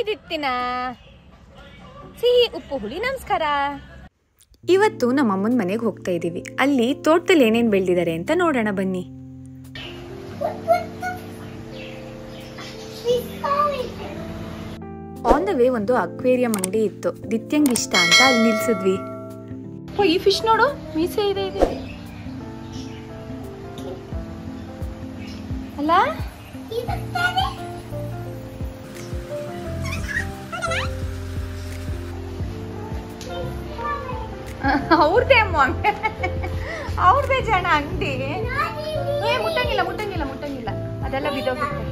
hi ದಿತ್ತಿನ ಸಿಹಿ ಉಪ್ಪು ಹುಳಿ ನಮಸ್ಕಾರ ಇವತ್ತು ನಮ್ಮ ಅಮ್ಮನ ಮನೆಗೆ ಹೋಗ್ತಾ ಇದ್ದೀವಿ ಅಲ್ಲಿ ತೋಟದಲ್ಲಿ ಏನೇನು ಬೆಳೆದಿದ್ದಾರೆ ಅಂತ ನೋಡೋಣ ಬನ್ನಿ ಆನ್ ದ ವೇ ಒಂದು ಅಕ್ವೇರಿಯಂ ಅಂಗಡಿ ಇತ್ತು ದಿತ್ಯಂಗ್ ಇಷ್ಟ ಅಂತ ಅಲ್ಲಿ ನಿಲ್ಸಿದ್ವಿ ಓ ಈ ಫಿಶ್ ನೋಡು ಮೀಸೆ ಇದೆ ಇದೆ ಅಲ್ಲ ಅವ್ರದೇ ಅಮ್ಮ ಅವ್ರದೇ ಜನ ಅಂಗಡಿ ಏ ಮುಟ್ಟಂಗಿಲ್ಲ ಮುಟ್ಟಂಗಿಲ್ಲ ಮುಟ್ಟಂಗಿಲ್ಲ ಅದೆಲ್ಲ ಬಿದ್ದೋಗುತ್ತೆ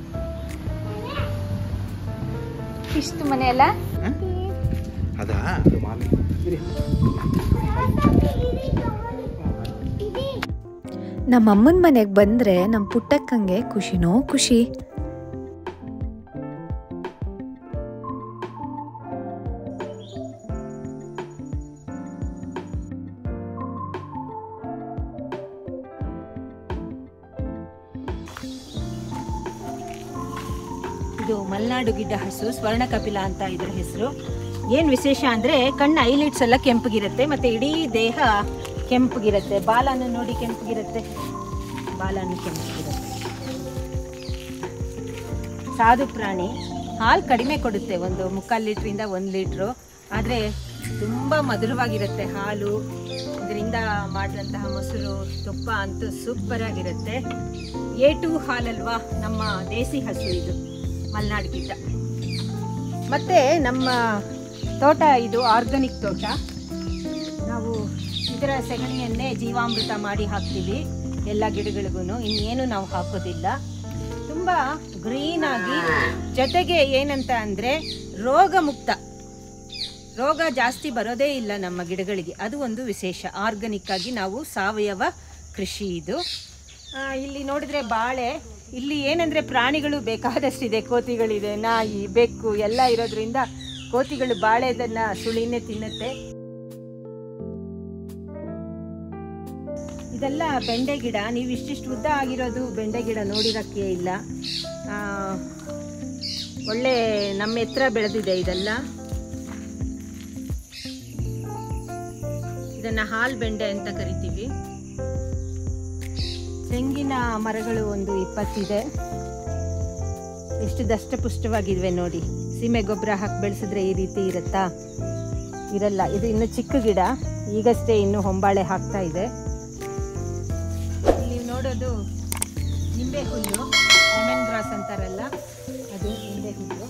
ಇಷ್ಟು ಮನೆ ಅಲ್ಲ ಅದಾ ಮಾಮಿ ನಮ್ಮ ಅಮ್ಮನ ಮನೆಗೆ ಬಂದರೆ ನಮ್ಮ ಪುಟ್ಟಕ್ಕಂಗೆ ಖುಷಿನೋ ಖುಷಿ ಇದು ಮಲೆನಾಡು ಗಿಡ್ಡ ಹಸು ಸ್ವರ್ಣ ಕಪಿಲ ಅಂತ ಇದ್ರ ಹೆಸರು ಏನ್ ವಿಶೇಷ ಅಂದ್ರೆ ಕಣ್ಣು ಐಲಿಟ್ಸ್ ಎಲ್ಲ ಕೆಂಪಗಿರುತ್ತೆ ಮತ್ತೆ ಇಡೀ ದೇಹ ಕೆಂಪಗಿರುತ್ತೆ ಬಾಲನ್ನು ನೋಡಿ ಕೆಂಪಗಿರುತ್ತೆ ಬಾಲನ್ನು ಕೆಂಪಗಿರುತ್ತೆ ಸಾಧು ಪ್ರಾಣಿ ಹಾಲು ಕಡಿಮೆ ಕೊಡುತ್ತೆ ಒಂದು ಮುಕ್ಕಾಲು ಲೀಟ್ರಿಂದ ಒಂದು ಲೀಟ್ರು ಆದರೆ ತುಂಬ ಮಧುರವಾಗಿರುತ್ತೆ ಹಾಲು ಇದರಿಂದ ಮಾಡಿದಂತಹ ಮೊಸರು ತುಪ್ಪ ಅಂತೂ ಸೂಪರ್ ಆಗಿರುತ್ತೆ ಎ ಟು ಹಾಲಲ್ವಾ ನಮ್ಮ ದೇಸಿ ಹಸು ಇದು ಮಲೆನಾಡು ಗಿಡ್ಡ ಮತ್ತೆ ನಮ್ಮ ತೋಟ ಇದು ಆರ್ಗಾನಿಕ್ ತೋಟ ನಾವು ಇದರ ಸೆಗಣಿಯನ್ನೇ ಜೀವಾಮೃತ ಮಾಡಿ ಹಾಕ್ತೀವಿ ಎಲ್ಲ ಗಿಡಗಳಿಗೂ ಇನ್ನೇನು ನಾವು ಹಾಕೋದಿಲ್ಲ ತುಂಬ ಗ್ರೀನ್ ಆಗಿ ಜೊತೆಗೆ ಏನಂತ ಅಂದರೆ ರೋಗ ಮುಕ್ತ ರೋಗ ಜಾಸ್ತಿ ಬರೋದೇ ಇಲ್ಲ ನಮ್ಮ ಗಿಡಗಳಿಗೆ ಅದು ಒಂದು ವಿಶೇಷ ಆರ್ಗಾನಿಕ್ ಆಗಿ ನಾವು ಸಾವಯವ ಕೃಷಿ ಇದು ಆ, ಇಲ್ಲಿ ನೋಡಿದ್ರೆ ಬಾಳೆ ಇಲ್ಲಿ ಏನಂದ್ರೆ ಪ್ರಾಣಿಗಳು ಬೇಕಾದಷ್ಟಿದೆ ಕೋತಿಗಳಿದೆ ನಾಯಿ ಬೆಕ್ಕು ಎಲ್ಲ ಇರೋದ್ರಿಂದ ಕೋತಿಗಳು ಬಾಳೆದನ್ನ ಸುಳಿನೇ ತಿನ್ನುತ್ತೆ ಇದೆಲ್ಲ ಬೆಂಡೆ ಗಿಡ ನೀವು ಇಷ್ಟಿಷ್ಟು ಉದ್ದ ಆಗಿರೋದು ಬೆಂಡೆ ಗಿಡ ನೋಡಿರಕ್ಕೆ ಇಲ್ಲ ಆ, ಒಳ್ಳೆ ನಮ್ಮ ಎತ್ತರ ಬೆಳೆದಿದೆ ಇದೆಲ್ಲ ಇದನ್ನ ಹಾಲ್ ಬೆಂಡೆ ಅಂತ ಕರಿತೀವಿ ತೆಂಗಿನ ಮರಗಳು ಒಂದು ಇಪ್ಪತ್ತಿದೆ ಎಷ್ಟು ದಷ್ಟಪುಷ್ಟವಾಗಿವೆ ನೋಡಿ ಸೀಮೆ ಗೊಬ್ಬರ ಹಾಕಿ ಬೆಳೆಸಿದ್ರೆ ಈ ರೀತಿ ಇರುತ್ತಾ ಇರಲ್ಲ ಇದು ಇನ್ನು ಚಿಕ್ಕ ಗಿಡ ಈಗಷ್ಟೇ ಇನ್ನು ಹೊಂಬಾಳೆ ಹಾಕ್ತಾ ಇದೆ ಇಲ್ಲಿ ನೋಡೋದು ನಿಂಬೆ ಹುಲ್ಲು ಲೆಮನ್ ಗ್ರಾಸ್ ಅಂತಾರಲ್ಲ ಅದು ನಿಂಬೆ ಹುಲ್ಲು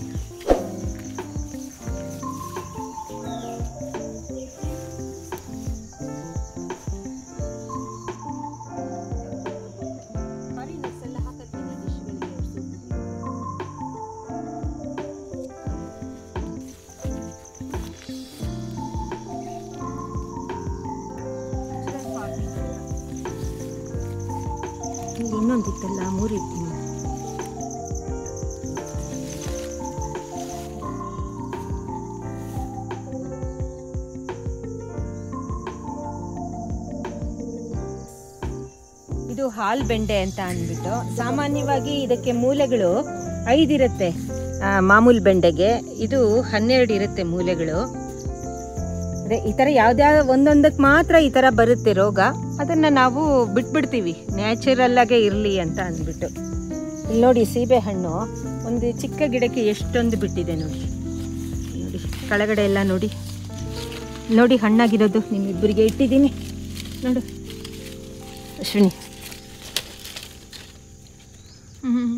ಫಾರಿನರ್ಸ್ ಎಲ್ಲ ಹಾಕತ್ತೀನಿ ಡಿಶ್ಗಳಿಗೆ ಇಲ್ಲಿ ಇನ್ನೊಂದಿತ್ತಲ್ಲ ಮೂರಿತ್ತು ಇದು ಹಾಲ್ ಬೆಂಡೆ ಅಂತ ಅಂದ್ಬಿಟ್ಟು ಸಾಮಾನ್ಯವಾಗಿ ಇದಕ್ಕೆ ಮೂಲೆಗಳು ಐದಿರುತ್ತೆ ಆ, ಮಾಮೂಲ್ ಬೆಂಡೆಗೆ ಇದು ಹನ್ನೆರಡು ಇರುತ್ತೆ ಮೂಲೆಗಳು ಅದೇ ಈ ಥರ ಯಾವ್ದ್ಯಾವ ಒಂದೊಂದಕ್ಕೆ ಮಾತ್ರ ಈ ಥರ ಬರುತ್ತೆ ರೋಗ ಅದನ್ನು ನಾವು ಬಿಟ್ಬಿಡ್ತೀವಿ ನ್ಯಾಚುರಲ್ ಆಗೇ ಇರಲಿ ಅಂತ ಅಂದ್ಬಿಟ್ಟು ಇಲ್ಲಿ ನೋಡಿ ಸೀಬೆ ಹಣ್ಣು ಒಂದು ಚಿಕ್ಕ ಗಿಡಕ್ಕೆ ಎಷ್ಟೊಂದು ಬಿಟ್ಟಿದೆ ನೋಡಿ ನೋಡಿ ಕೆಳಗಡೆ ಎಲ್ಲ ನೋಡಿ ನೋಡಿ ಹಣ್ಣಾಗಿರೋದು ನಿಮ್ಮಿಬ್ಬರಿಗೆ ಇಟ್ಟಿದ್ದೀನಿ ನೋಡು Ashwini hmm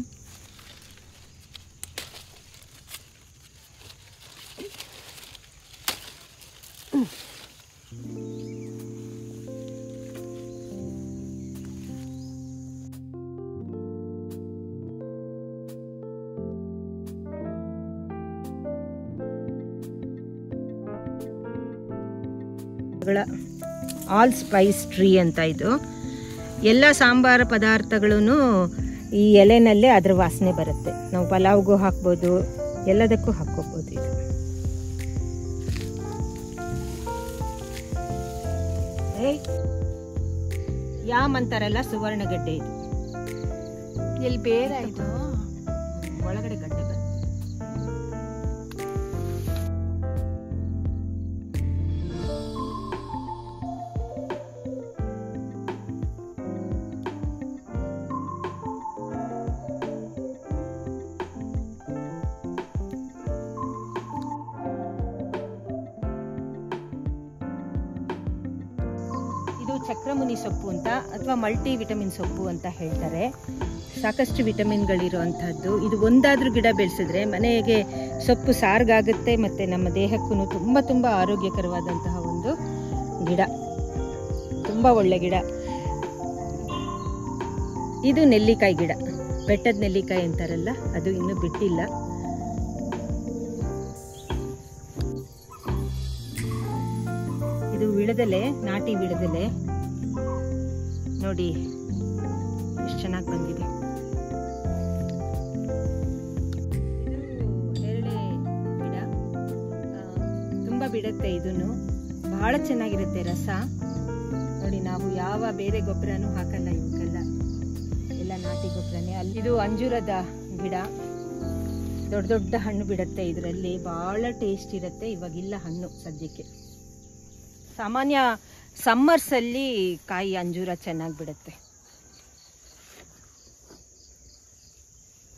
allspice tree ಅಂತ ಇದು ಎಲ್ಲ ಸಾಂಬಾರ ಪದಾರ್ಥಗಳೂ ಈ ಎಲೆನಲ್ಲೇ ಅದ್ರ ವಾಸನೆ ಬರುತ್ತೆ ನಾವು ಪಲಾವ್ಗೂ ಹಾಕ್ಬೋದು ಎಲ್ಲದಕ್ಕೂ ಹಾಕ್ಕೋಬೋದು ಇದು ಏಯ್, ಯಾಮ್ ಅಂತಾರಲ್ಲ ಸುವರ್ಣಗಡ್ಡೆ ಇದು ಎಲ್ಲಿ ಬೇರೆ ಆಯ್ತು ಒಳಗಡೆ ಗಡ್ಡೆ ಬರುತ್ತೆ ಚಕ್ರಮುನಿ ಸೊಪ್ಪು ಅಂತ ಅಥವಾ ಮಲ್ಟಿ ವಿಟಮಿನ್ ಸೊಪ್ಪು ಅಂತ ಹೇಳ್ತಾರೆ ಸಾಕಷ್ಟು ವಿಟಮಿನ್ಗಳಿರುವಂಥದ್ದು ಇದು ಒಂದಾದ್ರೂ ಗಿಡ ಬೆಳೆಸಿದ್ರೆ ಮನೆಗೆ ಸೊಪ್ಪು ಸಾರ್ಗಾಗುತ್ತೆ ಮತ್ತು ನಮ್ಮ ದೇಹಕ್ಕೂ ತುಂಬ ತುಂಬ ಆರೋಗ್ಯಕರವಾದಂತಹ ಒಂದು ಗಿಡ ತುಂಬ ಒಳ್ಳೆ ಗಿಡ ಇದು ನೆಲ್ಲಿಕಾಯಿ ಗಿಡ ಬೆಟ್ಟದ ನೆಲ್ಲಿಕಾಯಿ ಅಂತಾರಲ್ಲ ಅದು ಇನ್ನೂ ಬಿಟ್ಟಿಲ್ಲ ಇದು ವಿಳದೆಲೆ ನಾಟಿ ವಿಳದೆಲೆ ನೋಡಿ ಎಷ್ಟು ಚೆನ್ನಾಗಿ ಬಂದಿದೆ ಇದು ನೇರಳೆ ಗಿಡ ಆ, ತುಂಬ ಬಿಡುತ್ತೆ ಇದನ್ನು ಬಹಳ ಚೆನ್ನಾಗಿರುತ್ತೆ ರಸ ನೋಡಿ ನಾವು ಯಾವ ಬೇರೆ ಗೊಬ್ಬರನೂ ಹಾಕಲ್ಲ ಇವಕ್ಕೆಲ್ಲ ಎಲ್ಲ ನಾಟಿ ಗೊಬ್ಬರನೇ ಅಲ್ಲಿದು ಅಂಜೂರದ ಗಿಡ ದೊಡ್ಡ ದೊಡ್ಡ ಹಣ್ಣು ಬಿಡುತ್ತೆ ಇದರಲ್ಲಿ ಭಾಳ ಟೇಸ್ಟ್ ಇರುತ್ತೆ ಇವಾಗಿಲ್ಲ ಹಣ್ಣು ಸದ್ಯಕ್ಕೆ ಸಾಮಾನ್ಯ ಸಮ್ಮರ್ಸಲ್ಲಿ ಕಾಯಿ ಅಂಜೂರ ಚೆನ್ನಾಗಿ ಬಿಡುತ್ತೆ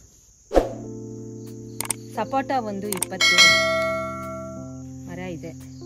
ಸಪೋಟ ಒಂದು ಇಪ್ಪತ್ತು ಮರ ಇದೆ